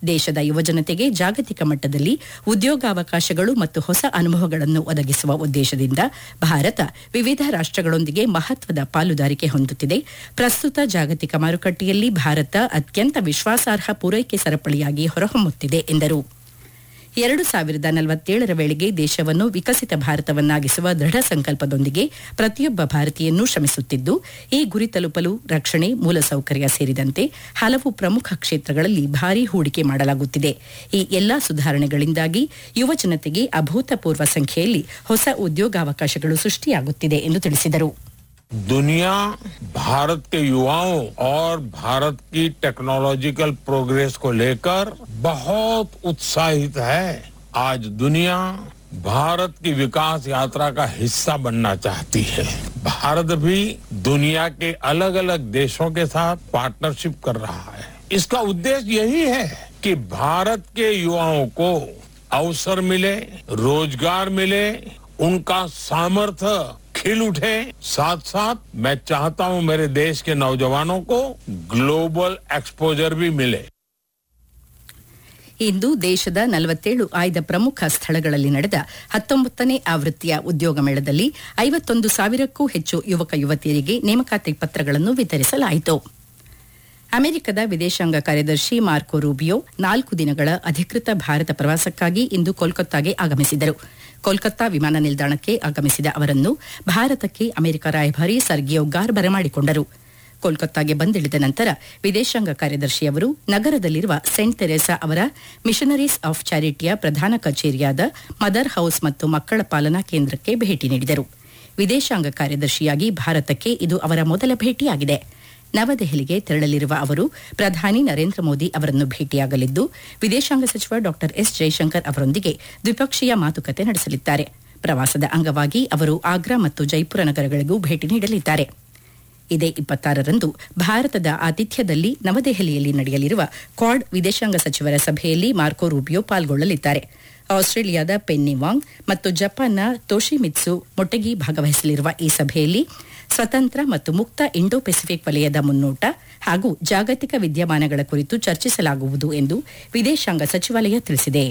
ದೇಶದ ಯುವಜನತೆಗೆ ಜಾಗತಿಕ ಮಟ್ಟದಲ್ಲಿ ಉದ್ಯೋಗಾವಕಾಶಗಳು ಮತ್ತು ಹೊಸ ಅನುಭವಗಳನ್ನು ಒದಗಿಸುವ ಉದ್ದೇಶದಿಂದ ಭಾರತ ವಿವಿಧ ರಾಷ್ಟಗಳೊಂದಿಗೆ ಮಹತ್ವದ ಪಾಲುದಾರಿಕೆ ಹೊಂದುತ್ತಿದೆ ಪ್ರಸ್ತುತ ಜಾಗತಿಕ ಮಾರುಕಟ್ಟೆಯಲ್ಲಿ ಭಾರತ ಅತ್ಯಂತ ವಿಶ್ವಾಸಾರ್ಹ ಪೂರೈಕೆ ಸರಪಳಿಯಾಗಿ ಹೊರಹೊಮ್ಮುತ್ತಿದೆ ಎಂದರು ಎರಡು ಸಾವಿರದ ನಲವತ್ತೇಳರ ವೇಳೆಗೆ ದೇಶವನ್ನು ವಿಕಸಿತ ಭಾರತವನ್ನಾಗಿಸುವ ದೃಢ ಸಂಕಲ್ಪದೊಂದಿಗೆ ಪ್ರತಿಯೊಬ್ಬ ಭಾರತೀಯನ್ನೂ ಶ್ರಮಿಸುತ್ತಿದ್ದು ಈ ಗುರಿ ತಲುಪಲು ರಕ್ಷಣೆ ಮೂಲಸೌಕರ್ಯ ಸೇರಿದಂತೆ ಹಲವು ಪ್ರಮುಖ ಕ್ಷೇತ್ರಗಳಲ್ಲಿ ಭಾರೀ ಹೂಡಿಕೆ ಮಾಡಲಾಗುತ್ತಿದೆ ಈ ಎಲ್ಲಾ ಸುಧಾರಣೆಗಳಿಂದಾಗಿ ಯುವಜನತೆಗೆ ಅಭೂತಪೂರ್ವ ಸಂಖ್ಯೆಯಲ್ಲಿ ಹೊಸ ಉದ್ಯೋಗಾವಕಾಶಗಳು ಸೃಷ್ಟಿಯಾಗುತ್ತಿದೆ ಎಂದು ತಿಳಿಸಿದರು दुनिया भारत के युवाओं और भारत की टेक्नोलॉजिकल प्रोग्रेस को लेकर बहुत उत्साहित है आज दुनिया भारत की विकास यात्रा का हिस्सा बनना चाहती है भारत भी दुनिया के अलग अलग देशों के साथ पार्टनरशिप कर रहा है इसका उद्देश्य यही है कि भारत के युवाओं को अवसर मिले रोजगार मिले उनका सामर्थ्य खिल उठे साथ साथ मैं चाहता हूं मेरे देश के नौजवानों को ग्लोबल एक्सपोजर भी मिले ಇಂದು ದೇಶದ ನಲವತ್ತೇಳು ಆಯ್ದ ಪ್ರಮುಖ ಸ್ಥಳಗಳಲ್ಲಿ ನಡೆದ ಹತ್ತೊಂಬತ್ತನೇ ಆವೃತ್ತಿಯ ಉದ್ಯೋಗ ಮೇಳದಲ್ಲಿ ಐವತ್ತೊಂದು ಸಾವಿರಕ್ಕೂ ಹೆಚ್ಚು ಯುವಕ ಯುವತಿಯರಿಗೆ ನೇಮಕಾತಿ ಪತ್ರಗಳನ್ನು ವಿತರಿಸಲಾಯಿತು ಅಮೆರಿಕದ ವಿದೇಶಾಂಗ ಕಾರ್ಯದರ್ಶಿ ಮಾರ್ಕೊ ರೂಬಿಯೋ ನಾಲ್ಕು ದಿನಗಳ ಅಧಿಕೃತ ಭಾರತ ಪ್ರವಾಸಕ್ಕಾಗಿ ಇಂದು ಕೋಲ್ಕತ್ತಾಗೆ ಆಗಮಿಸಿದರು ಕೋಲ್ಕತ್ತಾ ವಿಮಾನ ನಿಲ್ದಾಣಕ್ಕೆ ಆಗಮಿಸಿದ ಅವರನ್ನು ಭಾರತಕ್ಕೆ ಅಮೆರಿಕ ರಾಯಭಾರಿ ಸರ್ಗಿಯೋ ಗಾರ್ ಬರಮಾಡಿಕೊಂಡರು ಕೋಲ್ಕತ್ತಾಗೆ ಬಂದಿಳಿದ ನಂತರ ವಿದೇಶಾಂಗ ಕಾರ್ಯದರ್ಶಿಯವರು ನಗರದಲ್ಲಿರುವ ಸೆಂಟ್ ತೆರೇಸಾ ಅವರ ಮಿಷನರೀಸ್ ಆಫ್ ಚಾರಿಟಿಯ ಪ್ರಧಾನ ಕಚೇರಿಯಾದ ಮದರ್ ಹೌಸ್ ಮತ್ತು ಮಕ್ಕಳ ಪಾಲನಾ ಕೇಂದ್ರಕ್ಕೆ ಭೇಟಿ ನೀಡಿದರು ವಿದೇಶಾಂಗ ಕಾರ್ಯದರ್ಶಿಯಾಗಿ ಭಾರತಕ್ಕೆ ಇದು ಅವರ ಮೊದಲ ಭೇಟಿಯಾಗಿದೆ ನವದೆಹಲಿಗೆ ತೆರಳಲಿರುವ ಅವರು ಪ್ರಧಾನಿ ನರೇಂದ್ರ ಮೋದಿ ಅವರನ್ನು ಭೇಟಿಯಾಗಲಿದ್ದು ವಿದೇಶಾಂಗ ಸಚಿವ ಡಾ ಎಸ್ ಜೈಶಂಕರ್ ಅವರೊಂದಿಗೆ ದ್ವಿಪಕ್ಷೀಯ ಮಾತುಕತೆ ನಡೆಸಲಿದ್ದಾರೆ ಪ್ರವಾಸದ ಅಂಗವಾಗಿ ಅವರು ಆಗ್ರಾ ಮತ್ತು ಜೈಪುರ ನಗರಗಳಿಗೂ ಭೇಟಿ ನೀಡಲಿದ್ದಾರೆ ಇದೇ ಇಪ್ಪತ್ತಾರರಂದು ಭಾರತದ ಆತಿಥ್ಯದಲ್ಲಿ ನವದೆಹಲಿಯಲ್ಲಿ ನಡೆಯಲಿರುವ ಕ್ವಾಡ್ ವಿದೇಶಾಂಗ ಸಚಿವರ ಸಭೆಯಲ್ಲಿ ಮಾರ್ಕೊ ರೂಬಿಯೋ ಪಾಲ್ಗೊಳ್ಳಲಿದ್ದಾರೆ ಆಸ್ಟ್ರೇಲಿಯಾದ ಪೆನ್ನಿ ವಾಂಗ್ ಮತ್ತು ಜಪಾನ್ನ ತೋಶಿಮಿತ್ಸು ಮೊಟೆಗಿ ಭಾಗವಹಿಸಲಿರುವ ಈ ಸಭೆಯಲ್ಲಿ ಸ್ವತಂತ್ರ ಮತ್ತು ಮುಕ್ತ ಇಂಡೋ ಪೆಸಿಫಿಕ್ ವಲಯದ ಮುನ್ನೋಟ ಹಾಗೂ ಜಾಗತಿಕ ವಿದ್ಯಮಾನಗಳ ಕುರಿತು ಚರ್ಚಿಸಲಾಗುವುದು ಎಂದು ವಿದೇಶಾಂಗ ಸಚಿವಾಲಯ ತಿಳಿಸಿದೆ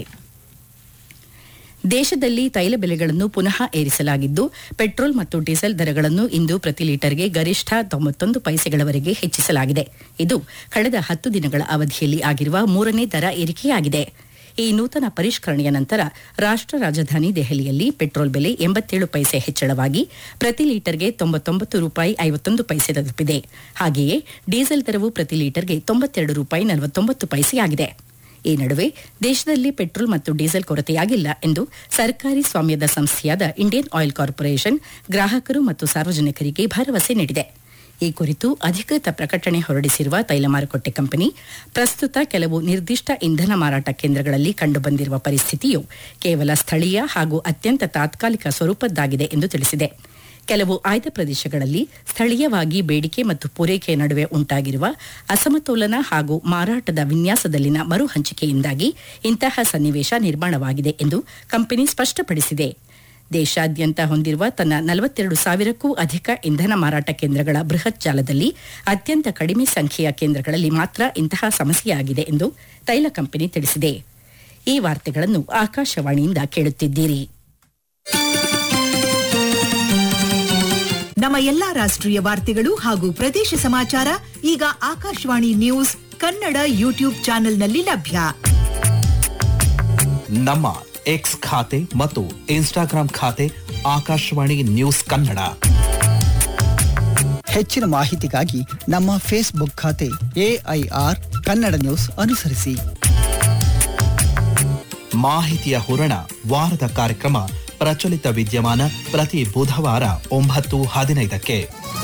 ದೇಶದಲ್ಲಿ ತೈಲ ಬೆಲೆಗಳನ್ನು ಪುನಃ ಏರಿಸಲಾಗಿದ್ದು ಪೆಟ್ರೋಲ್ ಮತ್ತು ಡೀಸೆಲ್ ದರಗಳನ್ನು ಇಂದು ಪ್ರತಿ ಲೀಟರ್ಗೆ ಗರಿಷ್ಠ ತೊಂಬತ್ತೊಂದು ಪೈಸೆಗಳವರೆಗೆ ಹೆಚ್ಚಿಸಲಾಗಿದೆ ಇದು ಕಳೆದ ಹತ್ತು ದಿನಗಳ ಅವಧಿಯಲ್ಲಿ ಆಗಿರುವ ಮೂರನೇ ದರ ಏರಿಕೆಯಾಗಿದೆ ಈ ನೂತನ ಪರಿಷ್ಕರಣೆಯ ನಂತರ ರಾಷ್ಟ ರಾಜಧಾನಿ ದೆಹಲಿಯಲ್ಲಿ ಪೆಟ್ರೋಲ್ ಬೆಲೆ ಎಂಬತ್ತೇಳು ಪೈಸೆ ಹೆಚ್ಚಳವಾಗಿ ಪ್ರತಿ ಲೀಟರ್ಗೆ ತೊಂಬತ್ತೊಂಬತ್ತು ರೂಪಾಯಿ ಐವತ್ತೊಂದು ಪೈಸೆ ತಲುಪಿದೆ ಹಾಗೆಯೇ ಡೀಸೆಲ್ ದರವು ಪ್ರತಿ ಲೀಟರ್ಗೆ ತೊಂಬತ್ತೆರಡು ರೂಪಾಯಿ ನಲವತ್ತೊಂಬತ್ತು ಪೈಸೆಯಾಗಿದೆ ಈ ನಡುವೆ ದೇಶದಲ್ಲಿ ಪೆಟ್ರೋಲ್ ಮತ್ತು ಡೀಸೆಲ್ ಕೊರತೆಯಾಗಿಲ್ಲ ಎಂದು ಸರ್ಕಾರಿ ಸ್ವಾಮ್ಯದ ಸಂಸ್ಥೆಯಾದ ಇಂಡಿಯನ್ ಆಯಿಲ್ ಕಾರ್ಪೊರೇಷನ್ ಗ್ರಾಹಕರು ಮತ್ತು ಸಾರ್ವಜನಿಕರಿಗೆ ಭರವಸೆ ನೀಡಿದೆ ಈ ಕುರಿತು ಅಧಿಕೃತ ಪ್ರಕಟಣೆ ಹೊರಡಿಸಿರುವ ತೈಲ ಮಾರುಕಟ್ಟೆ ಕಂಪನಿ ಪ್ರಸ್ತುತ ಕೆಲವು ನಿರ್ದಿಷ್ಟ ಇಂಧನ ಮಾರಾಟ ಕೇಂದ್ರಗಳಲ್ಲಿ ಕಂಡುಬಂದಿರುವ ಪರಿಸ್ಥಿತಿಯು ಕೇವಲ ಸ್ಥಳೀಯ ಹಾಗೂ ಅತ್ಯಂತ ತಾತ್ಕಾಲಿಕ ಸ್ವರೂಪದ್ದಾಗಿದೆ ಎಂದು ತಿಳಿಸಿದೆ ಕೆಲವು ಆಯ್ದ ಪ್ರದೇಶಗಳಲ್ಲಿ ಸ್ಥಳೀಯವಾಗಿ ಬೇಡಿಕೆ ಮತ್ತು ಪೂರೈಕೆಯ ನಡುವೆ ಉಂಟಾಗಿರುವ ಅಸಮತೋಲನ ಹಾಗೂ ಮಾರಾಟದ ವಿನ್ಯಾಸದಲ್ಲಿನ ಮರು ಹಂಚಿಕೆಯಿಂದಾಗಿ ಇಂತಹ ಸನ್ನಿವೇಶ ನಿರ್ಮಾಣವಾಗಿದೆ ಎಂದು ಕಂಪನಿ ಸ್ಪಷ್ಟಪಡಿಸಿದೆ ದೇಶಾದ್ಯಂತ ಹೊಂದಿರುವ ತನ್ನ ನಲವತ್ತೆರಡು ಸಾವಿರಕ್ಕೂ ಅಧಿಕ ಇಂಧನ ಮಾರಾಟ ಕೇಂದ್ರಗಳ ಬೃಹತ್ ಜಾಲದಲ್ಲಿ ಅತ್ಯಂತ ಕಡಿಮೆ ಸಂಖ್ಯೆಯ ಕೇಂದ್ರಗಳಲ್ಲಿ ಮಾತ್ರ ಇಂತಹ ಸಮಸ್ಯೆಯಾಗಿದೆ ಎಂದು ತೈಲ ಕಂಪನಿ ತಿಳಿಸಿದೆ ಈ ವಾರ್ತೆಗಳನ್ನು ಆಕಾಶವಾಣಿಯಿಂದ ಕೇಳುತ್ತಿದ್ದೀರಿ ನಮ್ಮ ಎಲ್ಲಾ ರಾಷ್ಟ್ರೀಯ ವಾರ್ತೆಗಳು ಹಾಗೂ ಪ್ರದೇಶ ಸಮಾಚಾರ ಈಗ ಆಕಾಶವಾಣಿ ನ್ಯೂಸ್ ಕನ್ನಡ ಯೂಟ್ಯೂಬ್ ಚಾನೆಲ್ನಲ್ಲಿ ಲಭ್ಯ ನಮ್ಮ ಎಕ್ಸ್ ಖಾತೆ ಮತ್ತು ಇನ್ಸ್ಟಾಗ್ರಾಂ ಖಾತೆ ಆಕಾಶವಾಣಿ ನ್ಯೂಸ್ ಕನ್ನಡ ಹೆಚ್ಚಿನ ಮಾಹಿತಿಗಾಗಿ ನಮ್ಮ ಫೇಸ್ಬುಕ್ ಖಾತೆ ಎಐಆರ್ ಕನ್ನಡ ನ್ಯೂಸ್ ಅನುಸರಿಸಿ ಮಾಹಿತಿಯ ಹೂರಣ ವಾರದ ಕಾರ್ಯಕ್ರಮ ಪ್ರಚಲಿತ ವಿದ್ಯಮಾನ ಪ್ರತಿ ಬುಧವಾರ ಒಂಬತ್ತು ಹದಿನೈದಕ್ಕೆ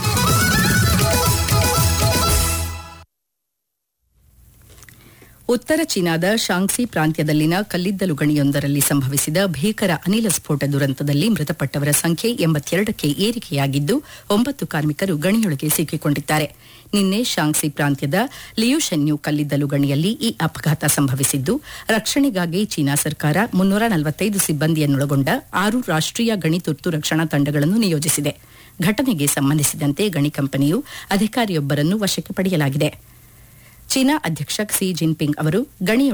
ಉತ್ತರ ಚೀನಾದ ಶಾಂಗ್ಸಿ ಪ್ರಾಂತ್ಯದಲ್ಲಿನ ಕಲ್ಲಿದ್ದಲು ಗಣಿಯೊಂದರಲ್ಲಿ ಸಂಭವಿಸಿದ ಭೀಕರ ಅನಿಲ ಸ್ಫೋಟ ದುರಂತದಲ್ಲಿ ಮೃತಪಟ್ಟವರ ಸಂಖ್ಯೆ ಎಂಬತ್ತೆರಡಕ್ಕೆ ಏರಿಕೆಯಾಗಿದ್ದು ಒಂಬತ್ತು ಕಾರ್ಮಿಕರು ಗಣಿಯೊಳಗೆ ಸಿಕ್ಕಿಕೊಂಡಿದ್ದಾರೆ ನಿನ್ನೆ ಶಾಂಗ್ಸಿ ಪ್ರಾಂತ್ಯದ ಲಿಯುಶೆನ್ಯು ಕಲ್ಲಿದ್ದಲು ಗಣಿಯಲ್ಲಿ ಈ ಅಪಘಾತ ಸಂಭವಿಸಿದ್ದು ರಕ್ಷಣೆಗಾಗಿ ಚೀನಾ ಸರ್ಕಾರ ಮುನ್ನೂರ ನಲವತ್ತೈದು ಸಿಬ್ಬಂದಿಯನ್ನೊಳಗೊಂಡ ಆರು ರಾಷ್ಟೀಯ ಗಣಿ ತುರ್ತು ರಕ್ಷಣಾ ತಂಡಗಳನ್ನು ನಿಯೋಜಿಸಿದೆ ಘಟನೆಗೆ ಸಂಬಂಧಿಸಿದಂತೆ ಗಣಿ ಕಂಪನಿಯು ಅಧಿಕಾರಿಯೊಬ್ಬರನ್ನು ವಶಕ್ಕೆ ಪಡೆಯಲಾಗಿದೆ ಚೀನಾ ಅಧ್ಯಕ್ಷ ಕ್ಸಿ ಜಿನ್ಪಿಂಗ್ ಅವರು ಗಣಿ